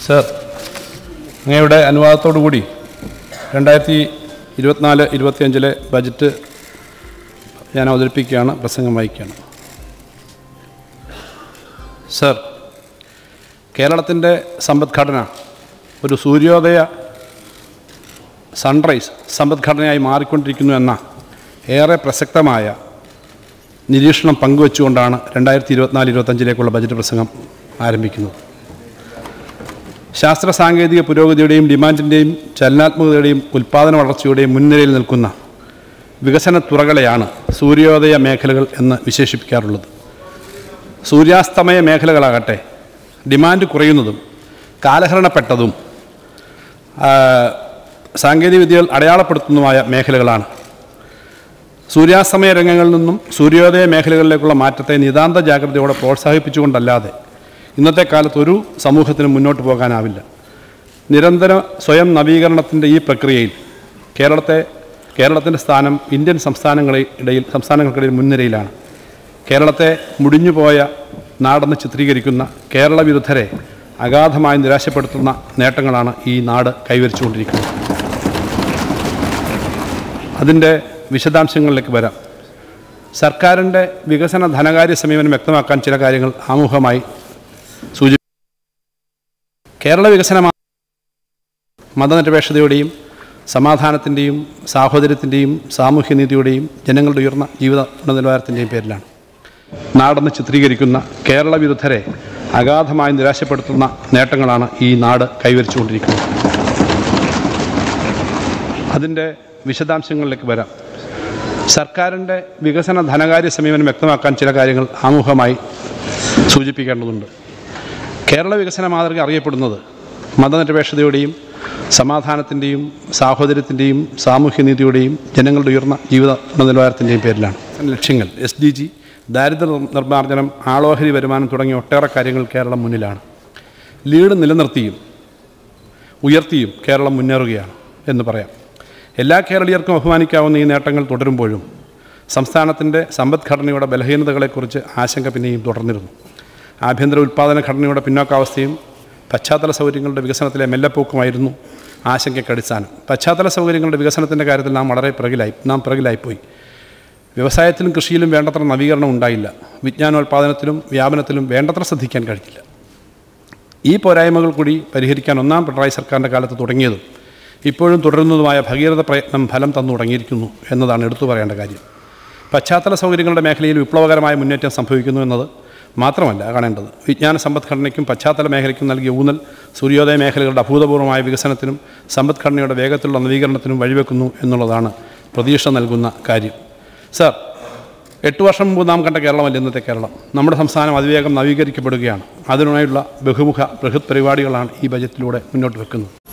sir അങ്ങയുടെ അനുവാദത്തോടു കൂടി രണ്ടായിരത്തി ഇരുപത്തിനാല് ഇരുപത്തിയഞ്ചിലെ ബജറ്റ് ഞാൻ അവതരിപ്പിക്കുകയാണ് പ്രസംഗം വായിക്കുകയാണ് സർ കേരളത്തിൻ്റെ സമ്പദ്ഘടന ഒരു സൂര്യോദയ സൺറൈസ് സമ്പദ്ഘടനയായി മാറിക്കൊണ്ടിരിക്കുന്നു എന്ന ഏറെ പ്രസക്തമായ നിരീക്ഷണം പങ്കുവച്ചുകൊണ്ടാണ് രണ്ടായിരത്തി ഇരുപത്തിനാല് ഇരുപത്തഞ്ചിലേക്കുള്ള ബജറ്റ് പ്രസംഗം ആരംഭിക്കുന്നത് ശാസ്ത്ര സാങ്കേതിക പുരോഗതിയുടെയും ഡിമാൻഡിൻ്റെയും ചലനാത്മകതയുടെയും ഉൽപ്പാദന വളർച്ചയുടെയും മുൻനിരയിൽ നിൽക്കുന്ന വികസന തുറകളെയാണ് സൂര്യോദയ മേഖലകൾ എന്ന് വിശേഷിപ്പിക്കാറുള്ളത് സൂര്യാസ്തമയ മേഖലകളാകട്ടെ ഡിമാൻഡ് കുറയുന്നതും കാലഹരണപ്പെട്ടതും ആ, സാങ്കേതികവിദ്യകൾ അടയാളപ്പെടുത്തുന്നതുമായ മേഖലകളാണ് സൂര്യാസ്തമയ രംഗങ്ങളിൽ നിന്നും സൂര്യോദയ മേഖലകളിലേക്കുള്ള മാറ്റത്തെ നിതാന്ത ജാഗ്രതയോടെ പ്രോത്സാഹിപ്പിച്ചുകൊണ്ടല്ലാതെ ഇന്നത്തെ കാലത്ത് ഒരു സമൂഹത്തിന് മുന്നോട്ട് പോകാനാവില്ല നിരന്തര സ്വയം നവീകരണത്തിൻ്റെ ഈ പ്രക്രിയയിൽ കേരളത്തെ കേരളത്തിൻ്റെ സ്ഥാനം ഇന്ത്യൻ സംസ്ഥാനങ്ങളിൽ ഇടയിൽ സംസ്ഥാനങ്ങൾക്കിടയിൽ മുൻനിരയിലാണ് കേരളത്തെ മുടിഞ്ഞുപോയ നാടെന്ന് ചിത്രീകരിക്കുന്ന കേരള വിരുദ്ധരെ അഗാധമായി നിരാശപ്പെടുത്തുന്ന നേട്ടങ്ങളാണ് ഈ നാട് കൈവരിച്ചുകൊണ്ടിരിക്കുന്നത് അതിൻ്റെ വിശദാംശങ്ങളിലേക്ക് വരാം സർക്കാരിൻ്റെ വികസന ധനകാര്യ സമീപനം വ്യക്തമാക്കാൻ ചില കാര്യങ്ങൾ ആമുഖമായി സൂചി കേരള വികസന മാ- മതനിരപേക്ഷതയുടെയും സമാധാനത്തിൻ്റെയും സാഹോദര്യത്തിൻ്റെയും സാമൂഹ്യനീതിയുടെയും ജനങ്ങളുടെ ഉയർന്ന ജീവിത ഗുണനിലവാരത്തിൻ്റെയും പേരിലാണ് നാടെന്ന് ചിത്രീകരിക്കുന്ന കേരള വിരുദ്ധരെ അഗാധമായി നിരാശപ്പെടുത്തുന്ന നേട്ടങ്ങളാണ് ഈ നാട് കൈവരിച്ചുകൊണ്ടിരിക്കുന്നത് അതിൻ്റെ വിശദാംശങ്ങളിലേക്ക് വരാം സർക്കാരിൻ്റെ വികസന ധനകാര്യ സമീപനം വ്യക്തമാക്കാൻ ചില കാര്യങ്ങൾ ആമുഖമായി സൂചിപ്പിക്കേണ്ടതുണ്ട് കേരള വികസന മാതൃക അറിയപ്പെടുന്നത് മതനിരപേക്ഷതയുടെയും സമാധാനത്തിൻ്റെയും സാഹോദര്യത്തിൻ്റെയും സാമൂഹ്യനീതിയുടെയും ജനങ്ങളുടെ ഉയർന്ന ജീവിത ഗുണനിലവാരത്തിൻ്റെയും പേരിലാണ് ലക്ഷ്യങ്ങൾ എസ് ഡി ജി ദാരിദ്ര്യ നിർമ്മാർജ്ജനം ആളോഹരി വരുമാനം തുടങ്ങിയ ഒട്ടേറെ കാര്യങ്ങൾ കേരളം മുന്നിലാണ് ലീഡ് നിലനിർത്തിയും ഉയർത്തിയും കേരളം മുന്നേറുകയാണ് എന്ന് പറയാം എല്ലാ കേരളീയർക്കും അഭിമാനിക്കാവുന്ന ഈ നേട്ടങ്ങൾ തുടരുമ്പോഴും സംസ്ഥാനത്തിൻ്റെ സമ്പദ്ഘടനയുടെ ബലഹീനതകളെക്കുറിച്ച് ആശങ്ക പിന്നെയും തുടർന്നിരുന്നു ആഭ്യന്തര ഉൽപ്പാദന ഘടനയുടെ പിന്നോക്കാവസ്ഥയും പശ്ചാത്തല സൗകര്യങ്ങളുടെ വികസനത്തിലെ മെല്ലപ്പോക്കുമായിരുന്നു ആശങ്കയ്ക്ക് അടിസ്ഥാനം പശ്ചാത്തല സൗകര്യങ്ങളുടെ വികസനത്തിൻ്റെ കാര്യത്തിൽ നാം വളരെ പിറകിലായി നാം പിറകിലായിപ്പോയി വ്യവസായത്തിലും കൃഷിയിലും വേണ്ടത്ര നവീകരണം ഉണ്ടായില്ല വിജ്ഞാനോൽപാദനത്തിലും വ്യാപനത്തിലും വേണ്ടത്ര ശ്രദ്ധിക്കാൻ കഴിഞ്ഞില്ല ഈ പോരായ്മകൾ കൂടി പരിഹരിക്കാൻ ഒന്നാം പിണറായി സർക്കാരിൻ്റെ കാലത്ത് തുടങ്ങിയതും ഇപ്പോഴും തുടരുന്നതുമായ ഭഗീരഥ പ്രയത്നം ഫലം തന്നു തുടങ്ങിയിരിക്കുന്നു എന്നതാണ് എടുത്തു പറയേണ്ട കാര്യം പശ്ചാത്തല സൗകര്യങ്ങളുടെ മേഖലയിൽ വിപ്ലവകരമായ മുന്നേറ്റം സംഭവിക്കുന്നു എന്നത് മാത്രമല്ല കാണേണ്ടത് വിജ്ഞാന സമ്പദ്ഘടനയ്ക്കും പശ്ചാത്തല മേഖലയ്ക്കും നൽകിയ ഊന്നൽ സൂര്യോദയ മേഖലകളുടെ അഭൂതപൂർവമായ വികസനത്തിനും സമ്പദ്ഘടനയുടെ വേഗത്തിലുള്ള നവീകരണത്തിനും വഴിവെക്കുന്നു എന്നുള്ളതാണ് പ്രതീക്ഷ നൽകുന്ന കാര്യം സർ എട്ട് വർഷം മുമ്പ് നാം കണ്ട കേരളമല്ല ഇന്നത്തെ കേരളം നമ്മുടെ സംസ്ഥാനം അതിവേഗം നവീകരിക്കപ്പെടുകയാണ് അതിനായുള്ള ബഹുമുഖ ബൃഹത് പരിപാടികളാണ് ഈ ബജറ്റിലൂടെ മുന്നോട്ട് വെക്കുന്നത്